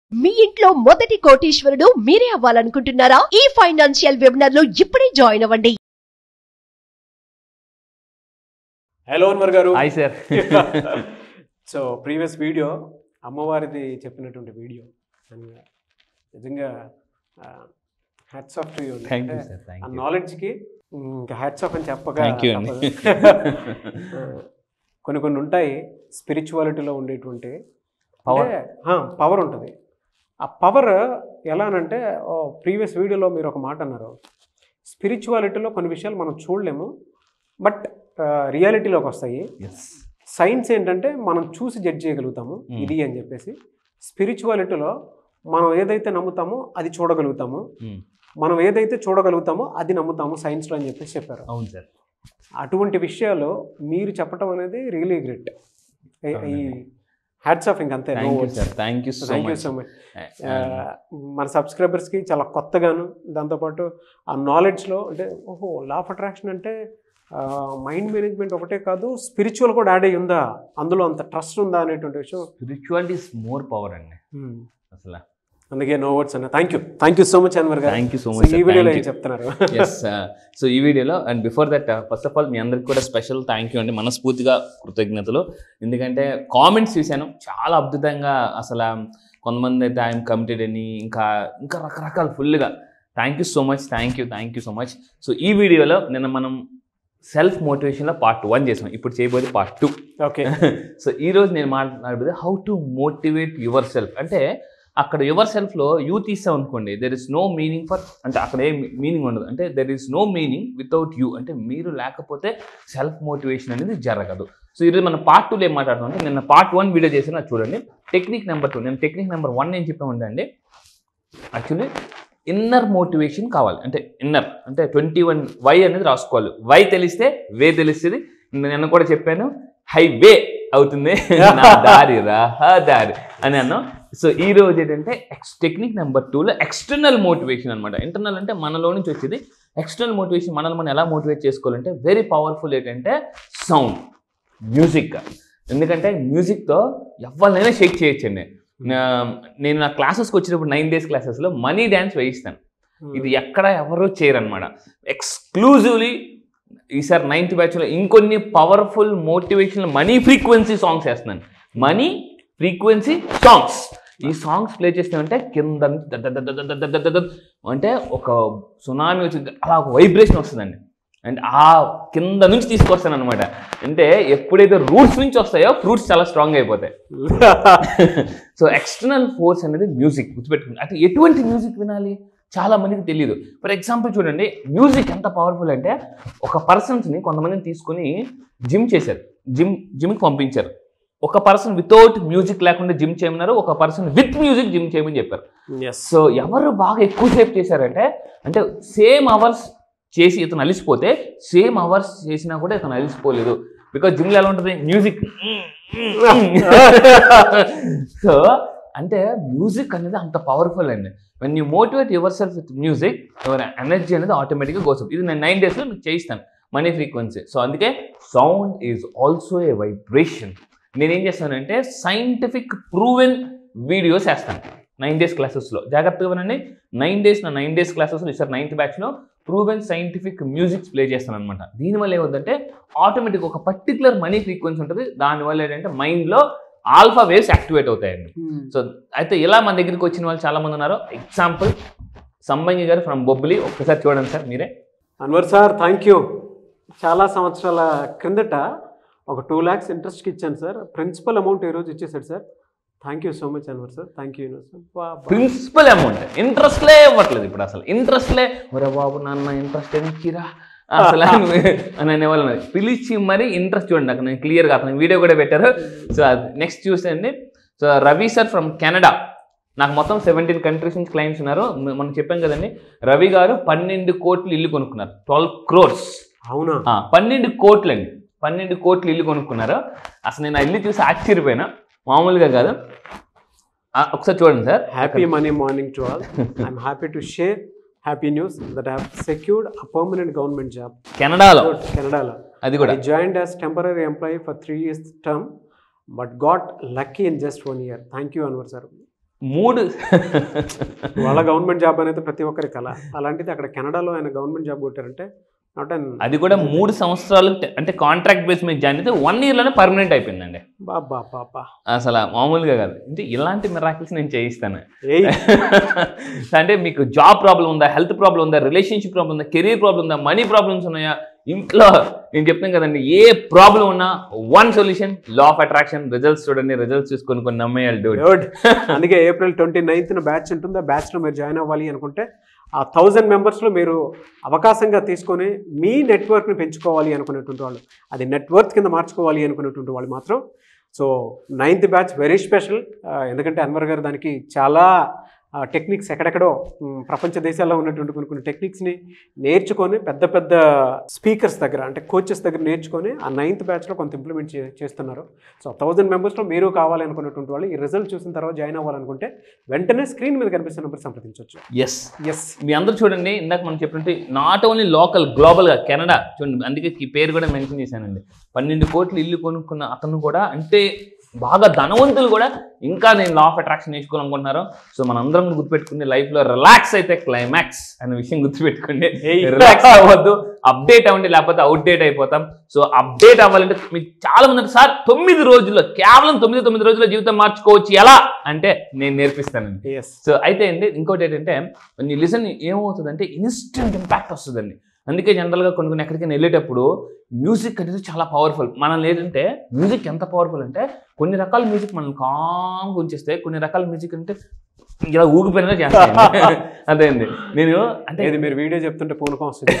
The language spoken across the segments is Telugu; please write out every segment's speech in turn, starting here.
మీ ఇంట్లో మొదటి కోటీశ్వరుడు మీరే అవ్వాలనుకుంటున్నారా ఈ ఫైనాన్షియల్ వెబినార్ లో ఇప్పుడే జాయిన్ అవ్వండి hello Anwar garu hi sir so previous video అమ్మవారిది చెప్పినటువంటి వీడియో నిజంగా hats off to you thank you sir ah thank you నాలెడ్జ్కి ఇంకా హ్యాట్స్ ఆఫ్ అని చెప్పక థ్యాంక్ యూ అండి ఆ, కొన్ని కొన్ని ఉంటాయి స్పిరిచువాలిటీలో ఉండేటువంటి Power. పవర్ ఉంటుంది ఆ పవర్ ఎలా అనంటే ప్రీవియస్ వీడియోలో మీరు ఒక మాట అన్నారు స్పిరిచువాలిటీలో కొన్ని విషయాలు మనం చూడలేము బట్ రియాలిటీలోకి వస్తాయి ఎస్ సైన్స్ ఏంటంటే మనం చూసి జడ్జ్ చేయగలుగుతాము Hmm. ఇది అని చెప్పేసి స్పిరిచువాలిటీలో మనం ఏదైతే నమ్ముతామో అది చూడగలుగుతాము మనం ఏదైతే చూడగలుగుతామో అది నమ్ముతాము సైన్స్లో అని చెప్పేసి చెప్పారు అవును సార్ అటువంటి విషయాలు మీరు చెప్పడం అనేది రియలీ గ్రేట్ ఈ అవునండి. హ్యాట్స్ ఆఫ్ ఇంక అంతే thank you sir thank you so thank you much so much మన సబ్స్క్రైబర్స్కి చాలా కొత్తగాను దాంతోపాటు ఆ నాలెడ్జ్లో అంటే ఓహో లా ఆఫ్ అట్రాక్షన్ అంటే మైండ్ మేనేజ్మెంట్ ఒకటే కాదు స్పిరిచువల్ కూడా యాడ్ అయ్యి ఉందా అందులో అంత ట్రస్ట్ ఉందా అనేటువంటి విషయం స్పిరిచువాలిటీ ఇస్ మోర్ పవర్ అండి అసలు అందుకే నో వర్డ్స్ అన్న thank you thank you so much Anwar garu thank you so So, much ఈ వీడియోలో ఏం చెప్తున్నారు ఎస్ సో ఈ వీడియోలో and before that first of all మీ అందరికి కూడా స్పెషల్ థ్యాంక్ యూ అండి మనస్ఫూర్తిగా కృతజ్ఞతలు ఎందుకంటే కామెంట్స్ చూశాను చాలా అద్భుతంగా అసలు కొంతమంది అయితే ఐఎమ్ కమిటెడ్ అని ఇంకా ఇంకా రకరకాల ఫుల్గా thank you so much thank you thank you so much so ఈ వీడియోలో నిన్న మనం సెల్ఫ్ మోటివేషన్లో పార్ట్ వన్ చేసాం ఇప్పుడు చేయబోతే పార్ట్ టూ ఓకే సో ఈ రోజు నేను మాట్లాడబోదే how to motivate yourself అంటే అక్కడ యువర్ సెల్ఫ్లో యూ తీసాం అనుకోండి there is no meaning for అంటే అక్కడ ఏ మీనింగ్ ఉండదు అంటే there is no meaning without you అంటే మీరు లేకపోతే సెల్ఫ్ మోటివేషన్ అనేది జరగదు సో ఈరోజు మనం పార్ట్ టూలో ఏం మాట్లాడుతాం అంటే నిన్న పార్ట్ వన్ వీడియో చేసిన అది చూడండి టెక్నిక్ నెంబర్ టూ నేను టెక్నిక్ నెంబర్ వన్ ఏం చెప్పామంటే అండి యాక్చువల్లీ ఇన్నర్ మోటివేషన్ కావాలి అంటే ఇన్నర్ అంటే ట్వంటీ వన్ వై అనేది రాసుకోవాలి వై తెలిస్తే వే తెలుస్తుంది నేను కూడా చెప్పాను హైవే అవుతుంది నా దారి రా దారి అని అన్నాం సో ఈ రోజు ఏంటంటే ఎక్స్ టెక్నిక్ నెంబర్ టూలో ఎక్స్టర్నల్ మోటివేషన్ అనమాట ఇంటర్నల్ అంటే మనలో నుంచి వచ్చేది ఎక్స్టర్నల్ మోటివేషన్ మనల్ని మనం ఎలా మోటివేట్ చేసుకోవాలంటే వెరీ పవర్ఫుల్ ఏంటంటే సౌండ్ మ్యూజిక్ ఎందుకంటే మ్యూజిక్తో ఎవరినైనా షేక్ చేయొచ్చండి నా- నేను నా క్లాసెస్కి వచ్చినప్పుడు నైన్ డేస్ క్లాసెస్లో మనీ డ్యాన్స్ వేయిస్తాను ఇది ఎక్కడ ఎవరూ చేయరనమాట ఎక్స్క్లూజివ్లీ ఈసారి నైన్త్ బ్యాచ్లో ఇంకొన్ని powerful motivational money frequency songs వేస్తున్నాను మనీ ఫ్రీక్వెన్సీ సాంగ్స్ ఈ సాంగ్స్ ప్లే చేస్తామంటే కింద నుంచి దడ్ దడ్ దడ్ దడ్ దడ్ దడ్ దడ్ అంటే ఒక సునామీ వచ్చి అలా ఒక వైబ్రేషన్ వస్తుందండి అండ్ ఆ కింద నుంచి తీసుకొస్తాను అనమాట అంటే ఎప్పుడైతే రూట్స్ నుంచి వస్తాయో ఫ్రూట్స్ చాలా స్ట్రాంగ్ అయిపోతాయి సో ఎక్స్టర్నల్ ఫోర్స్ అనేది మ్యూజిక్ గుర్తుపెట్టుకుంది అంటే ఎటువంటి మ్యూజిక్ వినాలి చాలా మందికి తెలియదు ఫర్ ఎగ్జాంపుల్ చూడండి మ్యూజిక్ ఎంత పవర్ఫుల్ అంటే ఒక పర్సన్స్ని కొంతమందిని తీసుకొని జిమ్ చేశారు జిమ్ జిమ్కి పంపించారు ఒక పర్సన్ వితౌట్ మ్యూజిక్ లేకుండా జిమ్ చేయమన్నారు ఒక పర్సన్ విత్ మ్యూజిక్ జిమ్ చేయమని చెప్పారు ఎస్ సో ఎవరు బాగా ఎక్కువసేపు చేశారంటే అంటే సేమ్ అవర్స్ చేసి ఇతను అలిసిపోతే సేమ్ అవర్స్ చేసినా కూడా ఇతను అలిసిపోలేదు బికాజ్ జిమ్లో ఎలా ఉంటుంది మ్యూజిక్ సో అంటే మ్యూజిక్ అనేది అంత పవర్ఫుల్ అండి when you motivate yourself with music your energy అనేది ఆటోమేటిక్గా గోసం ఇది నేను నైన్ డేస్లో మీకు చేయిస్తాను మనీ ఫ్రీక్వెన్సీ సో అందుకే sound is also a vibration నేనేం చేస్తానంటే సైంటిఫిక్ ప్రూవెన్ వీడియోస్ వేస్తాను నైన్ డేస్ క్లాసెస్లో జాగ్రత్తగా వినండి నైన్ డేస్ నా నైన్ డేస్ క్లాసెస్లో ఇస్తారు నైన్త్ బ్యాచ్లో ప్రూవెన్ సైంటిఫిక్ మ్యూజిక్స్ ప్లే చేస్తాను అనమాట దీనివల్ల ఏమవుతుందంటే ఆటోమేటిక్ ఒక పర్టికులర్ మనీ ఫ్రీక్వెన్సీ ఉంటుంది దానివల్ల ఏంటంటే మైండ్లో ఆల్ఫా వేవ్స్ యాక్టివేట్ అవుతాయండి సో అయితే ఇలా మన దగ్గరికి వచ్చిన వాళ్ళు చాలా మంది ఉన్నారు ఎగ్జాంపుల్ సంబంగి గారు ఫ్రమ్ బొబ్బిలి ఒక్కసారి చూడండి సార్ మీరే అన్వర్ సార్ థ్యాంక్ యూ చాలా సంవత్సరాల క్రిందట ఒక టూ ల్యాక్స్ ఇంట్రెస్ట్కి ఇచ్చాను సార్ ప్రిన్సిపల్ అమౌంట్ ఈరోజు ఇచ్చేసాడు sir thank you so much Anwar sir thank you sir principal amount ఇంట్రెస్ట్లే ఇవ్వట్లేదు ఇప్పుడు అసలు ఇంట్రెస్ట్లే ఒరే బాబు నాన్న ఇంట్రెస్ట్ ఎందుకురా అసలు అని అనేవాళ్ళు ఉన్నారు. పిలిచి మరి ఇంట్రెస్ట్ చూడండి అక్కడ నేను క్లియర్గా అతను వీడియో కూడా పెట్టారు సో నెక్స్ట్ చూసేయండి so Ravi sir from Canada నాకు మొత్తం సెవెంటీన్ కంట్రీస్ నుంచి క్లయింట్స్ ఉన్నారు మ- మనం చెప్పాం కదండి రవి గారు పన్నెండు కోట్లు ఇల్లు కొనుక్కున్నారు ట్వెల్వ్ క్రోర్స్ అవునా పన్నెండు కోట్లు అండి పన్నెండు కోట్లు ఇల్లు కొనుక్కున్నారు అసలు నేను ఆ ఇల్లు చూసి ఆశ్చర్యపోయినా మామూలుగా కాదు ఆ, ఒకసారి చూడండి sir happy money morning to all I'm happy to share happy news that have secured a permanent government job కెనడాలో కెనడాలో అది కూడా I joined as temporary employee for three years term, but got lucky in just one year. Thank you, Anwar sir. మూడు వాళ్ళ గవర్నమెంట్ జాబ్ అనేది ప్రతి ఒక్కరి కళ అలాంటిది అక్కడ కెనడాలో ఆయన గవర్నమెంట్ జాబ్ కొట్టారంటే నాట్ అన్ అది కూడా మూడు సంవత్సరాలు ట- అంటే కాంట్రాక్ట్ బేస్ మీద జాయిన్ అయితే వన్ ఇయర్లోనే పర్మనెంట్ అయిపోయిందండి బాబా బాబా అసలు మామూలుగా కాదు అంటే ఇలాంటి మిరాకిల్స్ నేను చేయిస్తాను ఏయ్ అంటే మీకు జాబ్ ప్రాబ్లం ఉందా హెల్త్ ప్రాబ్లం ఉందా రిలేషన్షిప్ ప్రాబ్లం ఉందా కెరీర్ ప్రాబ్లం ఉందా మనీ ప్రాబ్లమ్స్ ఉన్నాయా ఇంట్లో నేను చెప్తాను కదండి ఏ ప్రాబ్లం ఉన్నా one solution law of attraction results చూడండి రిజల్ట్స్ చూసుకొని కొన్ని నమ్మేయాలి డూడ్ గుడ్ అందుకే ఏప్రిల్ ట్వంటీ నైన్త్న బ్యాచ్ ఉంటుంది ఆ బ్యాచ్లో మీరు జాయిన్ అవ్వాలి అనుకుంటే ఆ థౌజండ్ మెంబర్స్లో మీరు అవకాశంగా తీసుకొని మీ నెట్వర్క్ని పెంచుకోవాలి అనుకునేటువంటి వాళ్ళు అది నెట్వర్క్ కింద మార్చుకోవాలి అనుకునేటువంటి వాళ్ళు మాత్రం so ninth batch very special ఎందుకంటే అన్వర్ గారు దానికి చాలా టెక్నిక్స్ ఎక్కడెక్కడో మ్, ప్రపంచ దేశాల్లో ఉన్నటువంటి కొన్ని కొన్ని టెక్నిక్స్ని నేర్చుకొని పెద్ద పెద్ద స్పీకర్స్ దగ్గర అంటే కోచెస్ దగ్గర నేర్చుకొని ఆ నైన్త్ బ్యాచ్లో కొంత ఇంప్లిమెంట్ చే చేస్తున్నారు సో థౌజండ్ మెంబర్స్లో మీరు కావాలి అనుకున్నటువంటి వాళ్ళు ఈ రిజల్ట్ చూసిన తర్వాత జాయిన్ అవ్వాలనుకుంటే వెంటనే స్క్రీన్ మీద కనిపిస్తున్న నెంబర్ సంప్రదించవచ్చు ఎస్ ఎస్ మీ అందరూ చూడండి ఇందాక మనం చెప్పినట్టు నాట్ ఓన్లీ లోకల్ గ్లోబల్గా కెనడా చూడండి అందుకే ఈ పేరు కూడా మెన్షన్ చేశానండి పన్నెండు కోట్లు ఇల్లు కొనుక్కున్న అతను కూడా అంటే బాగా ధనవంతులు కూడా ఇంకా నేను లా ఆఫ్ అట్రాక్షన్ నేర్చుకోవాలనుకుంటున్నారు సో మనందరం కూడా గుర్తుపెట్టుకుని లైఫ్లో రిలాక్స్ అయితే క్లైమాక్స్ అనే విషయం గుర్తుపెట్టుకోండి ఏయ్. రిలాక్స్ అవ్వద్దు అప్డేట్ అవ్వండి లేకపోతే అవుట్డేట్ అయిపోతాం సో అప్డేట్ అవ్వాలంటే మీకు చాలా మంది అంటారు, సార్ తొమ్మిది రోజుల్లో కేవలం తొమ్మిది తొమ్మిది రోజుల్లో జీవితం మార్చుకోవచ్చు ఎలా అంటే నేను నేర్పిస్తానండి ఎస్ సో అయితే అండి ఇంకోటి ఏంటంటే నీ లిసన్ ఏమవుతుందంటే ఇన్స్టెంట్ ఇంపాక్ట్ వస్తుందండి అందుకే జనరల్గా కొన్ని కొన్ని ఎక్కడికైనా వెళ్ళేటప్పుడు మ్యూజిక్ అనేది చాలా పవర్ఫుల్ మనల్ని ఏంటంటే మ్యూజిక్ ఎంత పవర్ఫుల్ అంటే కొన్ని రకాల మ్యూజిక్ మనం కామ్గా ఉంచేస్తే కొన్ని రకాల మ్యూజిక్ అంటే ఇలా ఊగిపోయినా చేస్తాను అదే అండి నేను అంటే ఏది మీరు వీడియో చెప్తుంటే పూనకం వస్తుంది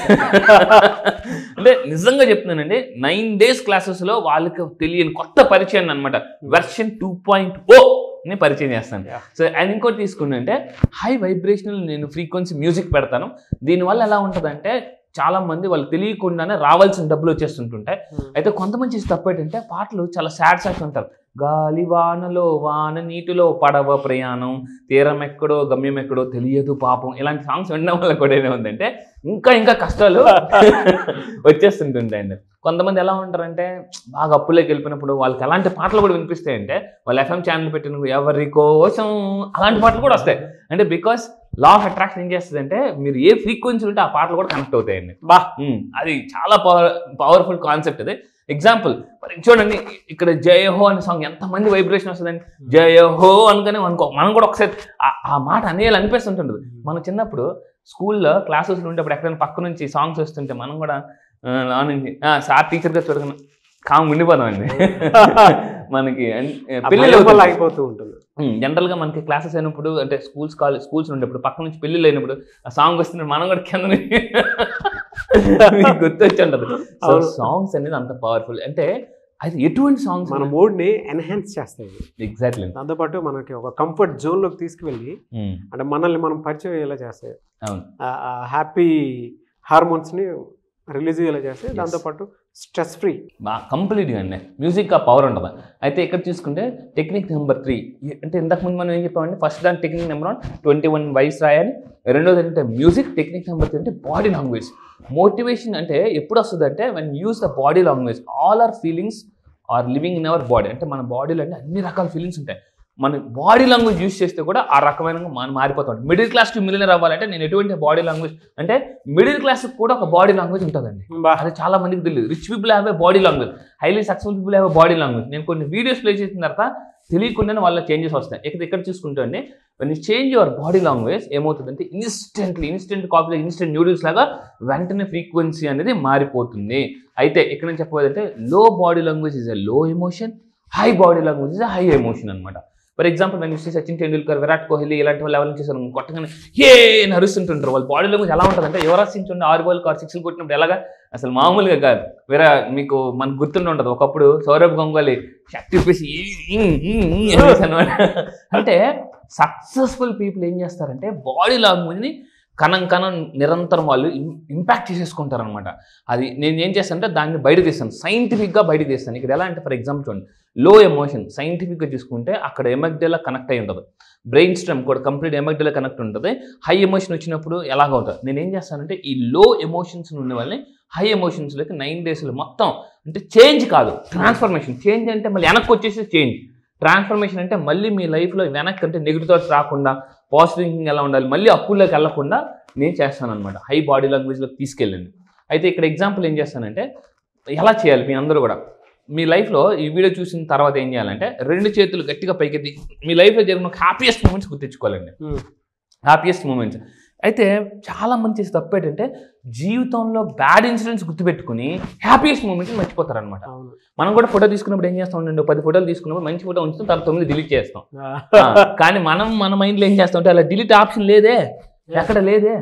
అంటే నిజంగా చెప్తున్నానండి నైన్ డేస్ క్లాసెస్లో వాళ్ళకి తెలియని కొత్త పరిచయం అనమాట వెర్షన్ టూ పాయింట్ ఓ ని పరిచయం చేస్తాను Yeah. సో అండ్ ఇంకోటి తీసుకుంటే అంటే హై వైబ్రేషనల్ నేను ఫ్రీక్వెన్సీ మ్యూజిక్ పెడతాను దీనివల్ల ఎలా ఉంటుందంటే చాలా మంది వాళ్ళు తెలియకుండానే రావాల్సిన డబ్బులు వచ్చేస్తుంటుంటాయి అయితే కొంతమంది చేసే తప్పు ఏంటంటే పాటలు చాలా సాడ్ సాడ్స్ ఉంటారు గాలి వానలో వాన నీటిలో పడవ ప్రయాణం తీరం ఎక్కడో గమ్యం ఎక్కడో తెలియదు పాపం ఇలాంటి సాంగ్స్ వినడం వల్ల కూడా ఏముందంటే ఇంకా ఇంకా కష్టాలు వచ్చేస్తుంటుంటాయండి కొంతమంది ఎలా ఉంటారంటే బాగా అప్పులోకి వెళ్ళిపోయినప్పుడు వాళ్ళకి ఎలాంటి పాటలు కూడా వినిపిస్తాయంటే వాళ్ళు ఎఫ్ఎం ఛానల్ పెట్టిన ఎవరి కోసం అలాంటి పాటలు కూడా వస్తాయి అంటే బికాస్ లా ఆఫ్ అట్రాక్షన్ ఏం చేస్తుందంటే మీరు ఏ ఫ్రీక్వెన్సీ ఉంటే ఆ పాటలు కూడా కనెక్ట్ అవుతాయండి బా ఉమ్, అది చాలా పవర్ పవర్ఫుల్ కాన్సెప్ట్ అది ఎగ్జాంపుల్ మరి చూడండి ఇక్కడ జయహో అనే సాంగ్ ఎంతమంది వైబ్రేషన్ వస్తుందండి జయహో అనుకునే అనుకో మనం కూడా ఒకసారి ఆ- ఆ మాట అనేయాలి అనిపిస్తుంటుంది మనం చిన్నప్పుడు స్కూల్లో క్లాసెస్ ఉండేప్పుడు ఎక్కడైనా పక్క నుంచి సాంగ్స్ వస్తుంటే మనం కూడా ఆ, నా నుంచి "ఆ, సార్ టీచర్గా చూడగానే కామ్ ఉండిపోదామండి మనకి అన్- ఆ పెళ్ళిళ్ళు భయం వల్ల అవుతుంటాయి. అయిపోతూ ఉంటుంది జనరల్గా మనకి క్లాసెస్ అయినప్పుడు అంటే స్కూల్స్ కాలేజ్ స్కూల్స్ ఉండేప్పుడు పక్క నుంచి పెళ్ళిళ్ళు అయినప్పుడు ఆ సాంగ్ వస్తున్నప్పుడు మనం కూడా కింద గుర్తొచ్చి ఉండదు సో అవును. సాంగ్స్ అనేది అంత పవర్ఫుల్ అంటే అది ఎటువంటి సాంగ్స్ మన మూడ్ని ఎన్హాన్స్ చేస్తాయి ఎగ్జాక్ట్లీ దాంతోపాటు మనకి ఒక కంఫర్ట్ జోన్లోకి తీసుకువెళ్ళి అంటే మనల్ని మనం పరిచయం అయ్యేలా చేస్తాయి అవును హ్యాపీ హార్మోన్స్ని రిలీజ్ అయ్యేలా చేస్తాయి దాంతోపాటు స్ట్రెస్ ఫ్రీ బాగా కంప్లీట్గా అండి మ్యూజిక్ ఆ పవర్ ఉంటుంది అయితే ఇక్కడ చూసుకుంటే టెక్నిక్ నెంబర్ త్రీ అంటే ఇంతకుముందు మనం ఏం చెప్పామంటే ఫస్ట్ దాని technique number one twenty one వైస్ రాయాలి రెండోది ఏంటంటే మ్యూజిక్ టెక్నిక్ నెంబర్ త్రీ అంటే బాడీ లాంగ్వేజ్ మోటివేషన్ అంటే ఎప్పుడు వస్తుంది అంటే when use the body language all our feelings are living in our body అంటే మన బాడీలో అంటే అన్ని రకాల ఫీలింగ్స్ ఉంటాయి మన బాడీ లాంగ్వేజ్ యూస్ చేస్తే కూడా ఆ రకమైన మనం మారిపోతాం మిడిల్ క్లాస్ టు మిలియనర్ అవ్వాలంటే నేను ఎటువంటి బాడీ లాంగ్వేజ్ అంటే మిడిల్ క్లాస్ కూడా ఒక బాడీ లాంగ్వేజ్ ఉంటుందండి బా అది చాలా మందికి తెలియదు rich people have a body language highly successful people have a body language నేను కొన్ని వీడియోస్ ప్లే చేసిన తర్వాత తెలియకుండానే వాళ్ళ చేంజెస్ వస్తాయి ఇక్కడ ఇక్కడ చూసుకుంటే అండి when change your body language ఏమవుతుందంటే instantly instant copy instant noodles లాగా వెంటనే ఫ్రీక్వెన్సీ అనేది మారిపోతుంది అయితే ఇక్కడ నేను చెప్పబోదంటే లో body language is a low emotion high body language is a high emotion అనమాట ఫర్ ఎగ్జాంపుల్ నేను చూస్తే సచిన్ టెండూల్కర్ విరాట్ కోహ్లీ ఇలాంటి వాళ్ళు ఎవరైనా చేశారు కొట్టగానే ఏ నరుస్తుంటుంటారు వాళ్ళ బాడీ లాంగ్వేజ్ ఎలా ఉంటుంది అంటే యువరాజ్ సింగ్ చూడండి ఆరు బాల్ ఆరు సిక్స్లు కొట్టినప్పుడు ఎలాగా అసలు మామూలుగా కాదు వేరే మీకు మనకు గుర్తుండి ఉంటుంది ఒకప్పుడు సౌరభ్ గంగూలీ శక్తి చూపేసి ఈ, ఈ, ఈ, ఈ అనేసి అన్నమాట అంటే సక్సెస్ఫుల్ పీపుల్ ఏం చేస్తారంటే బాడీ లాంగ్వేజ్ని కణం కణం నిరంతరం వాళ్ళు ఇంపాక్ట్ చేసేసుకుంటారనమాట అది నేను ఏం చేస్తానంటే దాన్ని బయట తీస్తాను సైంటిఫిక్గా బయట తీస్తాను ఇక్కడ ఎలా అంటే ఫర్ ఎగ్జాంపుల్ చూడండి లో ఎమోషన్ సైంటిఫిక్గా చూసుకుంటే అక్కడ ఎమగ్డేలా కనెక్ట్ అయి ఉంటుంది బ్రెయిన్ స్ట్రమ్ కూడా కంప్లీట్ ఎమగ్డేలా కనెక్ట్ ఉంటుంది హై ఎమోషన్ వచ్చినప్పుడు ఎలాగ ఉంటుంది నేను ఏం చేస్తానంటే ఈ లో ఎమోషన్స్ ఉన్న వాళ్ళని హై ఎమోషన్స్లోకి నైన్ డేస్లో మొత్తం అంటే చేంజ్ కాదు ట్రాన్స్ఫర్మేషన్ చేంజ్ అంటే మళ్ళీ వెనక్కి వచ్చేసి చేంజ్ ట్రాన్స్ఫర్మేషన్ అంటే మళ్ళీ మీ లైఫ్లో వెనక్కి అంటే నెగిటివ్ థాట్స్ రాకుండా పాజిటివ్ థింకింగ్ ఎలా ఉండాలి మళ్ళీ అప్పుల్లోకి వెళ్ళకుండా నేను చేస్తాను అనమాట హై బాడీ లాంగ్వేజ్లోకి తీసుకెళ్ళండి అయితే ఇక్కడ ఎగ్జాంపుల్ ఏం చేస్తానంటే ఎలా చేయాలి మీ అందరూ కూడా మీ లైఫ్లో ఈ వీడియో చూసిన తర్వాత ఏం చేయాలంటే రెండు చేతులు గట్టిగా పైకెత్తి మీ లైఫ్లో జరిగిన ఒక హ్యాపీయెస్ట్ మూమెంట్స్ గుర్తించుకోవాలండి హ్యాపీయెస్ట్ మూమెంట్స్ అయితే చాలా మంది చేసే తప్పు ఏంటంటే జీవితంలో బ్యాడ్ ఇన్సిడెంట్స్ గుర్తుపెట్టుకుని హ్యాపీయెస్ట్ మూమెంట్స్ మర్చిపోతారు అనమాట అవును మనం కూడా ఫోటో తీసుకున్నప్పుడు ఏం చేస్తాం ఉండండి పది ఫోటోలు తీసుకున్నప్పుడు మంచి ఫోటో ఉంచుతాం తర్వాత తొమ్మిది డిలీట్ చేస్తాం ఆ, కానీ మనం మన మైండ్లో ఏం చేస్తాం అంటే అలా డిలీట్ ఆప్షన్ లేదే ఎక్కడ లేదే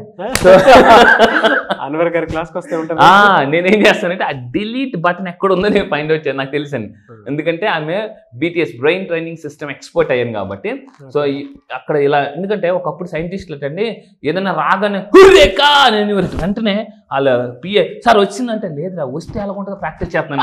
అన్వర్ గారి క్లాస్కి వస్తే ఉంటుంది ఆ నేనేం చేస్తానంటే ఆ డిలీట్ బటన్ ఎక్కడ ఉందో నేను ఫైండ్ అవుట్ చేయాలి నాకు తెలుసండి ఎందుకంటే ఆమె BTS brain training system expert అయ్యాను కాబట్టి సో ఈ- అక్కడ ఇలా ఎందుకంటే ఒకప్పుడు సైంటిస్టులు అండి ఏదైనా రాగానే హుర్రేకా అని అనేవారు. వెంటనే వాళ్ళ పిఏ సార్ వచ్చిందంటే లేదురా వస్తే ఎలా ఉంటుందో ప్రాక్టీస్ చేస్తున్నాను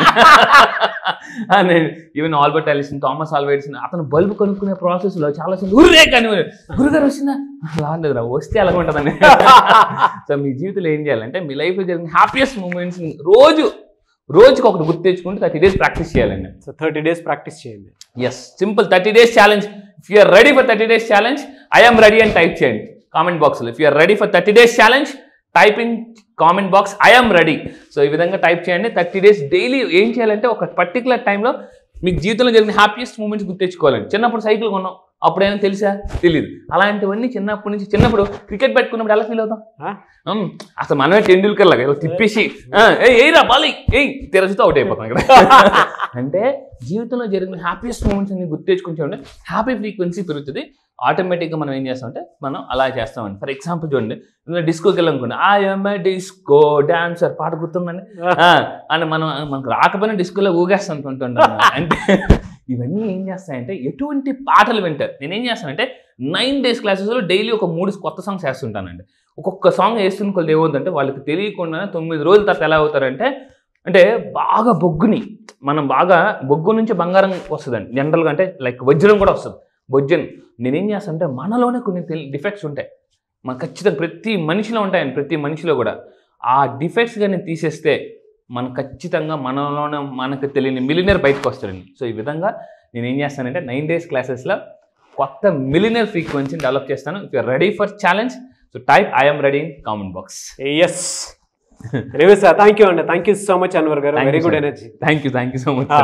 ఆ, నేను even Albert Ellison Thomas Albertson అతను బల్బ్ కొనుక్కునే ప్రాసెస్ లో చాలా హుర్రేకా అని గురుగారు వచ్చిందా రాలేదురా వస్తే ఎలా ఉంటుందని సో మీ జీవితంలో ఏం చేయాలంటే మీ లైఫ్లో జరిగిన హ్యాపీయెస్ట్ మూమెంట్స్ రోజు రోజుకి ఒకటి గుర్తు తెచ్చుకుంటే థర్టీ డేస్ ప్రాక్టీస్ చేయాలండి సో థర్టీ డేస్ ప్రాక్టీస్ చేయండి yes simple thirty days challenge if you're ready for thirty days challenge I'm ready అని టైప్ చేయండి కామెంట్ బాక్స్లో if you're ready for thirty days challenge type in comment box I'm ready so ఈ విధంగా టైప్ చేయండి థర్టీ డేస్ డైలీ ఏం చేయాలంటే ఒక పర్టికులర్ టైంలో మీకు జీవితంలో జరిగిన హ్యాపీయెస్ట్ మూమెంట్స్ గుర్తించుకోవాలండి చిన్నప్పుడు సైకిల్ కొన్నాం అప్పుడైనా తెలుసా తెలియదు అలాంటివన్నీ చిన్నప్పటి నుంచి చిన్నప్పుడు క్రికెట్ పెట్టుకున్నప్పుడు ఎలా ఫీల్ అవుతాం ఆ? ఉమ్, అసలు మనమే టెండూల్కర్ లాగా ఇలా తిప్పేసి "ఆ, ఏయ్ ఏయ్రా బాలి ఏయ్ తెరచుతూ అవుట్ అయిపోతాం ఇక్కడ అంటే జీవితంలో జరిగిన హ్యాపీయెస్ట్ మూమెంట్స్ అన్ని గుర్తు తెచ్చుకుంటే ఉంటే హ్యాపీ ఫ్రీక్వెన్సీ పెరుగుతుంది ఆటోమేటిక్గా మనం ఏం చేస్తామంటే మనం అలా చేస్తామండి ఫర్ ఎగ్జాంపుల్ చూడండి డిస్కోకి వెళ్ళాలనుకోండి ఆ ఎమ్ డిస్కో డాన్సర్ పాట గుర్తుందండి ఆ, అని మనం మనకు రాకపోయినా డిస్కోలో ఊగేస్తుంటుంటాం అంటే ఇవన్నీ ఏం చేస్తాయంటే ఎటువంటి పాటలు వింటారు నేనేం చేస్తానంటే నైన్ డేస్ క్లాసెస్లో డైలీ ఒక మూడు కొత్త సాంగ్స్ వేస్తుంటానండి ఒక్కొక్క సాంగ్ వేస్తున్న కొద్ది ఏమవుతుందంటే వాళ్ళకి తెలియకుండానే తొమ్మిది రోజుల తర్వాత ఎలా అవుతారంటే అంటే బాగా బొగ్గుని మనం బాగా బొగ్గు నుంచి బంగారం వస్తుందండి జనరల్గా అంటే లైక్ వజ్రం కూడా వస్తుంది వజ్రం నేనేం చేస్తానంటే మనలోనే కొన్ని డిఫెక్ట్స్ ఉంటాయి మన ఖచ్చితంగా ప్రతి మనిషిలో ఉంటాయండి ప్రతి మనిషిలో కూడా ఆ డిఫెక్ట్స్ కానీ తీసేస్తే మనం ఖచ్చితంగా మనలోనే మనకు తెలియని మిలినర్ బయటకు వస్తాడండి సో ఈ విధంగా నేను ఏం చేస్తానంటే నైన్ డేస్ క్లాసెస్లో కొత్త మిలినర్ ఫ్రీక్వెన్సీని డెవలప్ చేస్తాను if you're ready for challenge so type I'm ready in comment box yes anyway sir thank you అండి thank you so much Anwar garu Thank very you, good sir. Energy thank you thank you so much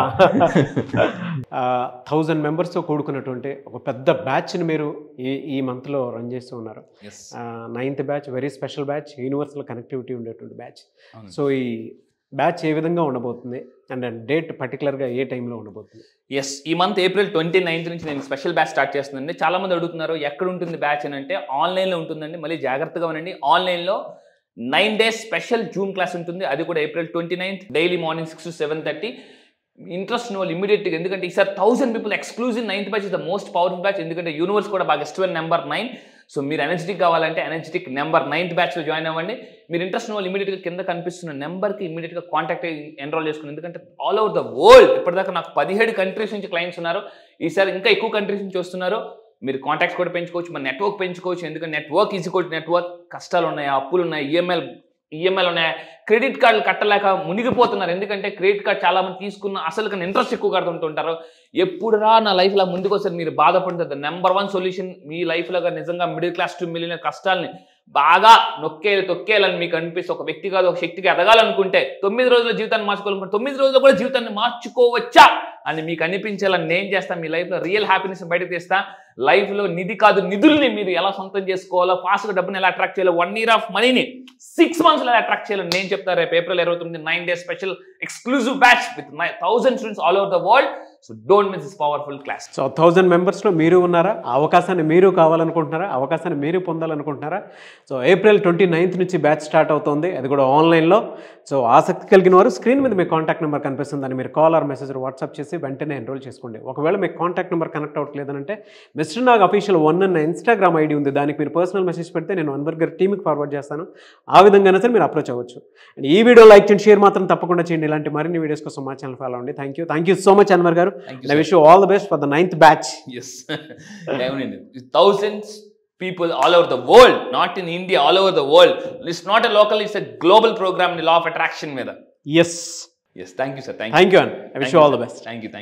thousand మెంబర్స్తో కూడుకున్నటువంటి ఒక పెద్ద బ్యాచ్ని మీరు ఈ ఈ మంత్లో రన్ చేస్తూ ఉన్నారు ninth batch very special batch universal connectivity ఉండేటువంటి బ్యాచ్ అవును. సో ఈ బ్యాచ్ ఏ విధంగా ఉండబోతుంది అండ్ డేట్ పర్టికులర్గా ఏ టైంలో ఉండబోతుంది ఎస్ ఈ మంత్ ఏప్రిల్ ట్వంటీ నైన్త్ నుంచి నేను స్పెషల్ బ్యాచ్ స్టార్ట్ చేస్తుందండి చాలా మంది అడుగుతున్నారు ఎక్కడ ఉంటుంది బ్యాచ్ అని అంటే ఆన్లైన్లో ఉంటుందండి మళ్ళీ జాగ్రత్తగా ఉండండి ఆన్లైన్లో nine days special zoom class ఉంటుంది అది కూడా April twenty ninth daily morning six to seven thirty interest ఉన్న వాళ్ళు ఇమీడియట్గా ఎందుకంటే ఈసారి thousand people exclusive ninth batch is the most powerful batch ఎందుకంటే యూనివర్స్ కూడా బాగా ఇష్టమైన నెంబర్ నైన్ సో మీరు ఎనర్జెటిక్ కావాలంటే ఎనర్జెటిక్ నెంబర్ నైన్త్ బ్యాచ్లో జాయిన్ అవ్వండి మీరు ఇంట్రెస్ట్ ఉన్న వాళ్ళు ఇమీడియట్గా కింద కనిపిస్తున్న నెంబర్కి ఇమీడియట్గా కాంటాక్ట్ అయ్యి ఎన్రోల్ చేసుకుని ఎందుకంటే ఆల్ ఓవర్ ద వరల్డ్ ఇప్పటిదాకా నాకు పదిహేడు కంట్రీస్ నుంచి క్లయింట్స్ ఉన్నారు ఈసారి ఇంకా ఎక్కువ కంట్రీస్ నుంచి వస్తున్నారు మీరు కాంటాక్ట్స్ కూడా పెంచుకోవచ్చు మన నెట్వర్క్ పెంచుకోవచ్చు ఎందుకంటే నెట్వర్క్ ఈజ్ ఈక్వల్ నెట్వర్క్ కష్టాలు ఉన్నాయి అప్పులు ఉన్నాయి ఈఎంఐలు ఈఎంఐలు ఉన్నాయి క్రెడిట్ కార్డులు కట్టలేక మునిగిపోతున్నారు ఎందుకంటే క్రెడిట్ కార్డ్ చాలా మంది తీసుకున్న అసలు కన్నా ఇంట్రెస్ట్ ఎక్కువ కడుతుంటుంటారు ఎప్పుడురా నా లైఫ్ లా ముందుకు వస్తారు మీరు బాధపడుతుంది నెంబర్ వన్ సొల్యూషన్ మీ లైఫ్ లో నిజంగా మిడిల్ క్లాస్ టు మిలియన్ కష్టాలని బాగా నొక్కేయాలి తొక్కేయాలని మీకు అనిపిస్తే ఒక వ్యక్తి కాదు ఒక శక్తికి ఎదగాలనుకుంటే తొమ్మిది రోజుల జీవితాన్ని మార్చుకోవాలనుకుంటే తొమ్మిది రోజుల్లో కూడా జీవితాన్ని మార్చుకోవచ్చా అని మీకు అనిపించేలా నేను చేస్తాను మీ లైఫ్లో రియల్ హ్యాపీనెస్ బయటకు తీస్తా లైఫ్లో నిధి కాదు నిధుల్ని మీరు ఎలా సొంతం చేసుకోవాలో ఫాస్ట్గా డబ్బుని ఎలా అట్రాక్ట్ చేయాలో వన్ ఇయర్ ఆఫ్ మనీని సిక్స్ మంత్స్ ఎలా అట్రాక్ట్ చేయాలో నేను చెప్తాను రేపు ఏప్రిల్ ఇరవై తొమ్మిది nine days special exclusive batch with thousand students all over the world so don't miss this powerful class so thousand మెంబర్స్లో మీరు ఉన్నారా ఆ అవకాశాన్ని మీరు కావాలనుకుంటున్నారా ఆ అవకాశాన్ని మీరు పొందాలనుకుంటున్నారా సో ఏప్రిల్ ట్వంటీ నైన్త్ నుంచి బ్యాచ్ స్టార్ట్ అవుతుంది అది కూడా ఆన్లైన్లో సో ఆసక్తి కలిగిన వారు స్క్రీన్ మీద మీ కాంటాక్ట్ నెంబర్ కనిపిస్తుంది దాన్ని మీరు కాల్ ఆర్ మెసేజ్ వాట్సాప్ చేసి వెంటనే ఎన్రోల్ చేసుకోండి ఒకవేళ మీకు కాంటాక్ట్ నెంబర్ కనెక్ట్ అవ్వట్లేదనంటే మిస్టర్ నాగ్ అఫీషియల్ వన్ అన్న ఇన్స్టాగ్రామ్ ఐడి ఉంది దానికి మీరు పర్సనల్ మెసేజ్ పెడితే నేను అన్వర్ గారి టీమ్కి ఫార్వర్డ్ చేస్తాను ఆ విధంగానే సరే మీరు అప్రోచ్ అవ్వచ్చు అండ్ ఈ వీడియో లైక్ చేయండి షేర్ మాత్రం తప్పకుండా చేయండి ఇలాంటి మరిన్ని వీడియోస్ కోసం మా ఛానల్ ఫాలో అవ్వండి thank you thank you so much Anwar garu Thank you, And I sir. wish you all the best for the ninth batch. Yes. Definitely. Thousands people all over the world, not in India, all over the world. It's not a local, it's a global program in law of attraction. Meda. Yes. Yes, thank you, sir. Thank, Thank you, and I wish Thank you all sir. the best. Thank you, thank you, sir.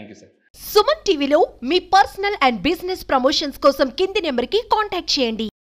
Suman టీవీలో మీ పర్సనల్ అండ్ బిజినెస్ ప్రమోషన్స్ కోసం కింది నెంబర్కి కాంటాక్ట్ చేయండి